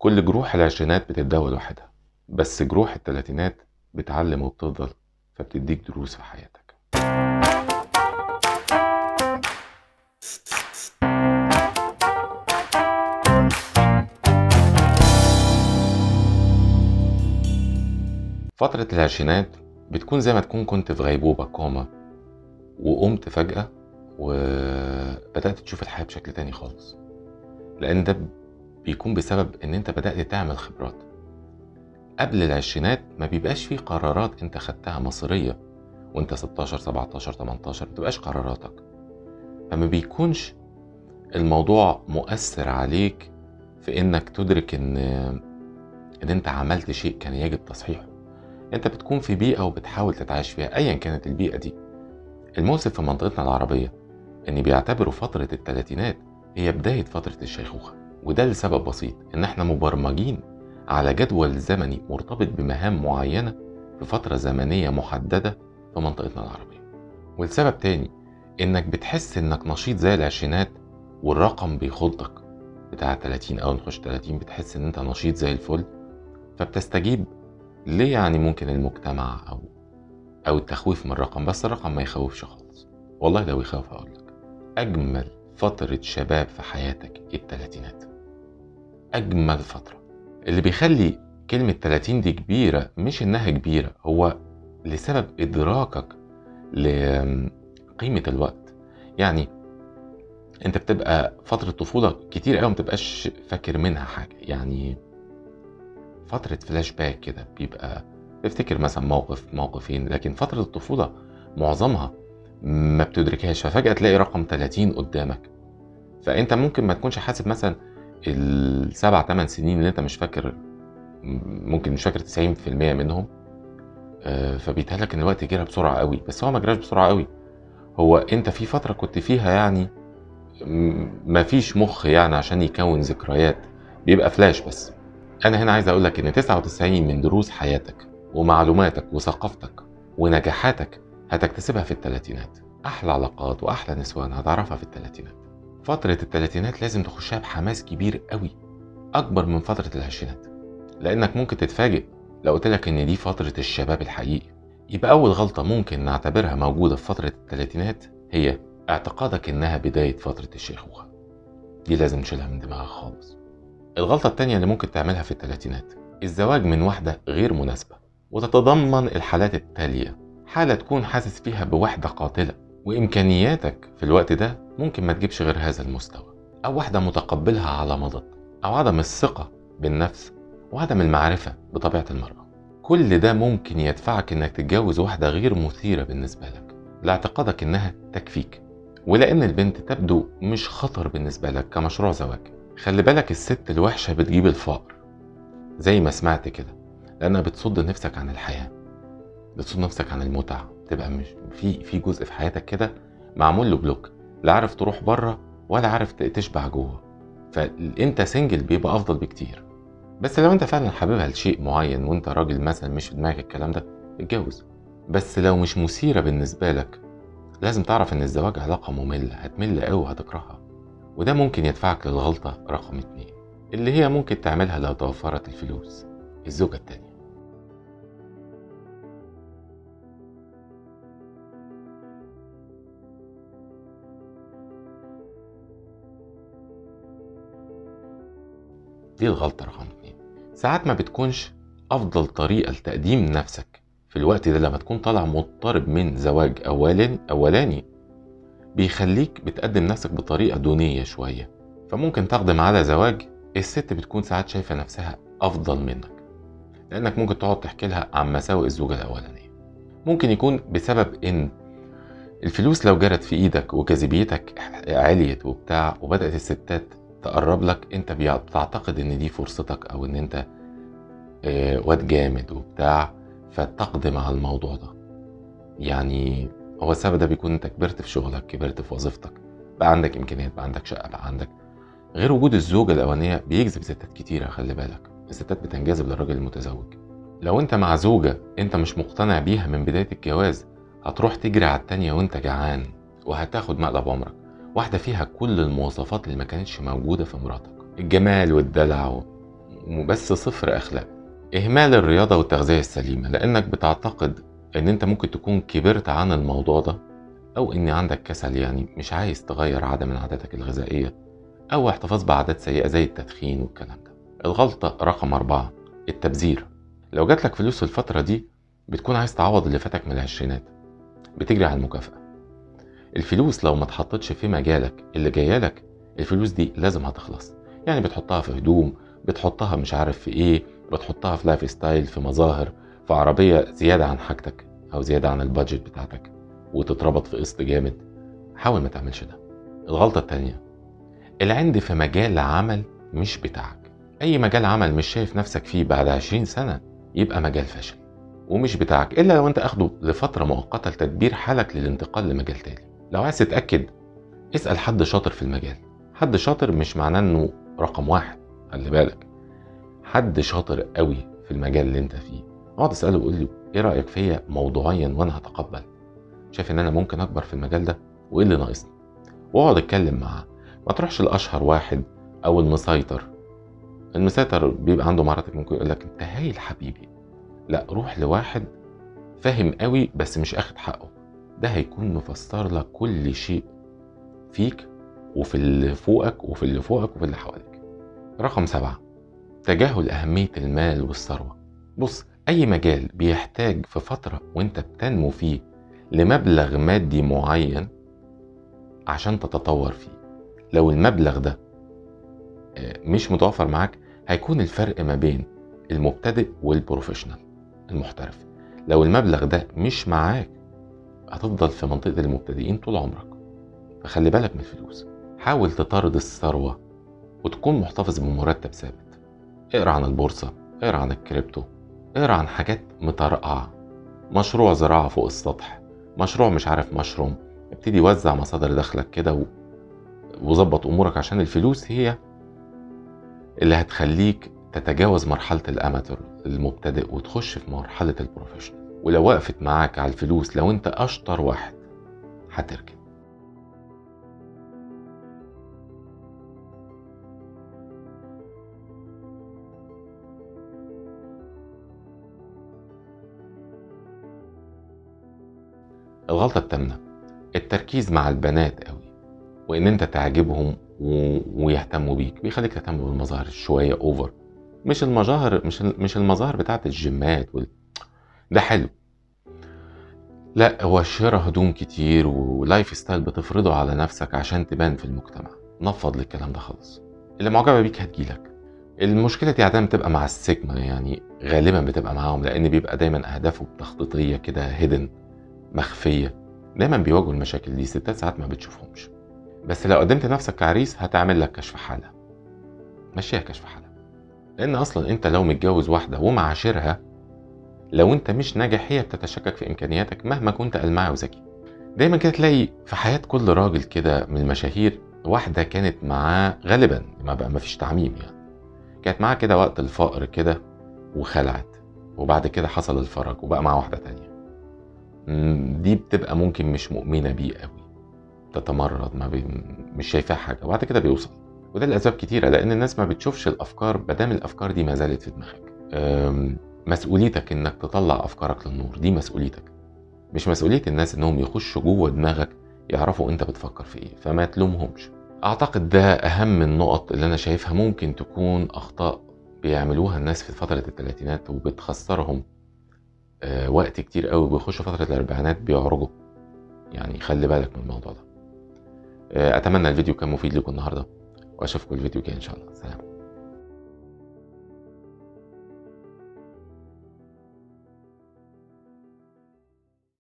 كل جروح العشرينات بتتداوى لوحدها بس جروح التلاتينات بتعلم وبتفضل فبتديك دروس في حياتك فترة العشرينات بتكون زي ما تكون كنت في غيبوبة كوما وقمت فجأة وبدأت تشوف الحياة بشكل تاني خالص لأن ده بيكون بسبب إن أنت بدأت تعمل خبرات قبل العشرينات ما بيبقاش فيه قرارات أنت خدتها مصيرية وأنت 16 17 18 ما بتبقاش قراراتك فما بيكونش الموضوع مؤثر عليك في إنك تدرك إن إن أنت عملت شيء كان يجب تصحيحه أنت بتكون في بيئة وبتحاول تتعايش فيها أيا كانت البيئة دي المؤسف في منطقتنا العربية إن بيعتبروا فترة التلاتينات هي بداية فترة الشيخوخة وده لسبب بسيط إن إحنا مبرمجين على جدول زمني مرتبط بمهام معينة في فترة زمنية محددة في منطقتنا العربية والسبب تاني إنك بتحس إنك نشيط زي العشرينات والرقم بيخضك بتاع 30 أو نخش 30 بتحس إن أنت نشيط زي الفل فبتستجيب ليه يعني ممكن المجتمع أو أو التخويف من الرقم بس الرقم ما يخوفش خالص والله لو يخوف أقول لك أجمل فترة شباب في حياتك التلاتينات أجمل فترة اللي بيخلي كلمة 30 دي كبيرة مش إنها كبيرة هو لسبب إدراكك لقيمة الوقت يعني أنت بتبقى فترة طفولة كتير أوي متبقاش فاكر منها حاجة يعني فترة فلاش باك كده بيبقى تفتكر مثلا موقف موقفين لكن فترة الطفولة معظمها ما بتدركهاش ففجأة تلاقي رقم 30 قدامك فأنت ممكن ما تكونش حاسب مثلا السبع ثمان سنين اللي أنت مش فاكر ممكن مش فاكر 90% منهم فبيتهيألك إن الوقت جرى بسرعة قوي بس هو ما جراش بسرعة قوي هو أنت في فترة كنت فيها يعني ما فيش مخ يعني عشان يكون ذكريات بيبقى فلاش بس أنا هنا عايز أقول لك إن 99 من دروس حياتك ومعلوماتك وثقافتك ونجاحاتك هتكتسبها في الثلاثينات أحلى علاقات وأحلى نسوان هتعرفها في الثلاثينات فترة الثلاثينات لازم تخشها بحماس كبير قوي أكبر من فترة العشرينات لأنك ممكن تتفاجئ لو قلت لك إن دي فترة الشباب الحقيقي يبقى أول غلطة ممكن نعتبرها موجودة في فترة الثلاثينات هي اعتقادك إنها بداية فترة الشيخوخة دي لازم نشيلها من دماغك خالص الغلطة التانية اللي ممكن تعملها في الثلاثينات الزواج من واحدة غير مناسبة وتتضمن الحالات التالية حالة تكون حاسس فيها بوحدة قاتلة وإمكانياتك في الوقت ده ممكن ما تجيبش غير هذا المستوى أو واحدة متقبلها على مضض أو عدم الثقة بالنفس وعدم المعرفة بطبيعة المرأة كل ده ممكن يدفعك إنك تتجوز واحدة غير مثيرة بالنسبة لك لاعتقادك إنها تكفيك ولأن البنت تبدو مش خطر بالنسبة لك كمشروع زواج خلي بالك الست الوحشة بتجيب الفقر زي ما سمعت كده لأنها بتصد نفسك عن الحياة بتصد نفسك عن المتع تبقى مش في في جزء في حياتك كده معمول له بلوك لا عارف تروح بره ولا عارف تشبع جوه فانت سنجل بيبقى افضل بكتير بس لو انت فعلا حاببها لشيء معين وانت راجل مثلا مش في دماغك الكلام ده اتجوز بس لو مش مثيره بالنسبه لك لازم تعرف ان الزواج علاقه ممله هتمل قوي وهتكرهها وده ممكن يدفعك للغلطه رقم اتنين اللي هي ممكن تعملها لو توفرت الفلوس الزوجه التانيه دي الغلطة رقم اتنين ساعات ما بتكونش أفضل طريقة لتقديم نفسك في الوقت ده لما تكون طالع مضطرب من زواج أولاني أولاني بيخليك بتقدم نفسك بطريقة دونية شوية فممكن تقدم على زواج الست بتكون ساعات شايفة نفسها أفضل منك لأنك ممكن تقعد تحكي لها عن مساوئ الزوجة الأولانية ممكن يكون بسبب إن الفلوس لو جرت في إيدك وجاذبيتك عليت وبتاع وبدأت الستات تقرب لك انت بتعتقد ان دي فرصتك او ان انت واد جامد وبتاع فتقدم على الموضوع ده يعني هو السبب ده بيكون انت كبرت في شغلك كبرت في وظيفتك بقى عندك امكانيات بقى عندك شقه بقى عندك غير وجود الزوجه الاولانيه بيجذب ستات كتيره خلي بالك الستات بتنجذب للراجل المتزوج لو انت مع زوجه انت مش مقتنع بيها من بدايه الجواز هتروح تجري على التانيه وانت جعان وهتاخد مقلب عمرك واحدة فيها كل المواصفات اللي ما كانتش موجودة في مراتك الجمال والدلع وبس صفر اخلاق اهمال الرياضه والتغذيه السليمه لانك بتعتقد ان انت ممكن تكون كبرت عن الموضوع ده او ان عندك كسل يعني مش عايز تغير عاده من عاداتك الغذائيه او احتفاظ بعادات سيئه زي التدخين والكلام ده الغلطه رقم أربعة التبذير لو جاتلك فلوس في الفتره دي بتكون عايز تعوض اللي فاتك من العشرينات بتجري على المكافاه الفلوس لو ما اتحطتش في مجالك اللي جايلك الفلوس دي لازم هتخلص يعني بتحطها في هدوم بتحطها مش عارف في ايه بتحطها في لايف ستايل في مظاهر في عربية زيادة عن حاجتك أو زيادة عن البادجت بتاعتك وتتربط في قسط جامد حاول ما تعملش ده الغلطة التانية العند في مجال عمل مش بتاعك أي مجال عمل مش شايف نفسك فيه بعد عشرين سنة يبقى مجال فشل ومش بتاعك إلا لو أنت أخده لفترة مؤقتة لتدبير حالك للانتقال لمجال تاني لو عايز تتأكد اسأل حد شاطر في المجال حد شاطر مش معناه انه رقم واحد خلي بالك حد شاطر قوي في المجال اللي انت فيه اقعد اساله وقول له ايه رايك فيا موضوعيا وانا هتقبل شايف ان انا ممكن اكبر في المجال ده وايه اللي ناقصني واقعد اتكلم معاه ما تروحش لاشهر واحد او المسيطر المسيطر بيبقى عنده مهاراتك ممكن يقول لك انت هايل حبيبي لا روح لواحد فاهم قوي بس مش اخد حقه ده هيكون مفسر لك كل شيء فيك وفي اللي فوقك وفي اللي فوقك وفي اللي حواليك رقم سبعة تجاهل أهمية المال والثروة بص أي مجال بيحتاج في فترة وانت بتنمو فيه لمبلغ مادي معين عشان تتطور فيه لو المبلغ ده مش متوفر معاك هيكون الفرق ما بين المبتدئ والبروفيشنال المحترف لو المبلغ ده مش معاك هتفضل في منطقة المبتدئين طول عمرك فخلي بالك من الفلوس حاول تطارد الثروة وتكون محتفظ بمرتب ثابت اقرا عن البورصة اقرا عن الكريبتو اقرا عن حاجات مترقعة مشروع زراعة فوق السطح مشروع مش عارف مشروم ابتدي وزع مصادر دخلك كده و... وظبط امورك عشان الفلوس هي اللي هتخليك تتجاوز مرحلة الاماتور المبتدئ وتخش في مرحلة البروفيشنال ولو وقفت معاك على الفلوس لو انت اشطر واحد هتركن الغلطة التامنة التركيز مع البنات قوي وان انت تعجبهم و... ويهتموا بيك بيخليك تهتم بالمظاهر شوية اوفر مش المظاهر مش مش المظاهر بتاعت الجيمات وال... ده حلو لا هو شراء هدوم كتير ولايف ستايل بتفرضه على نفسك عشان تبان في المجتمع نفض للكلام ده خالص اللي معجبة بيك هتجيلك المشكلة دي عادة بتبقى مع السيجما يعني غالبا بتبقى معاهم لأن بيبقى دايما أهدافه تخطيطية كده هيدن مخفية دايما بيواجهوا المشاكل دي ستات ساعات ما بتشوفهمش بس لو قدمت نفسك كعريس هتعمل لك كشف حالة مشيها كشف حالة لأن أصلا أنت لو متجوز واحدة ومعاشرها لو أنت مش ناجح هي بتتشكك في إمكانياتك مهما كنت ألمعي وذكي دايما كده تلاقي في حياة كل راجل كده من المشاهير واحدة كانت معاه غالبا ما بقى ما فيش تعميم يعني كانت معاه كده وقت الفقر كده وخلعت وبعد كده حصل الفرج وبقى مع واحدة تانية دي بتبقى ممكن مش مؤمنة بيه قوي تتمرد ما بي... مش شايفاه حاجة وبعد كده بيوصل وده لأسباب كتيرة لأن الناس ما بتشوفش الأفكار مادام الأفكار دي ما زالت في دماغك مسؤوليتك إنك تطلع أفكارك للنور دي مسؤوليتك مش مسؤولية الناس إنهم يخشوا جوه دماغك يعرفوا أنت بتفكر في إيه فما تلومهمش أعتقد ده أهم النقط اللي أنا شايفها ممكن تكون أخطاء بيعملوها الناس في فترة الثلاثينات وبتخسرهم آه وقت كتير قوي بيخشوا فترة الأربعينات بيعرجوا يعني خلي بالك من الموضوع ده آه أتمنى الفيديو كان مفيد لكم النهاردة وأشوفكم الفيديو الجاي إن شاء الله سلام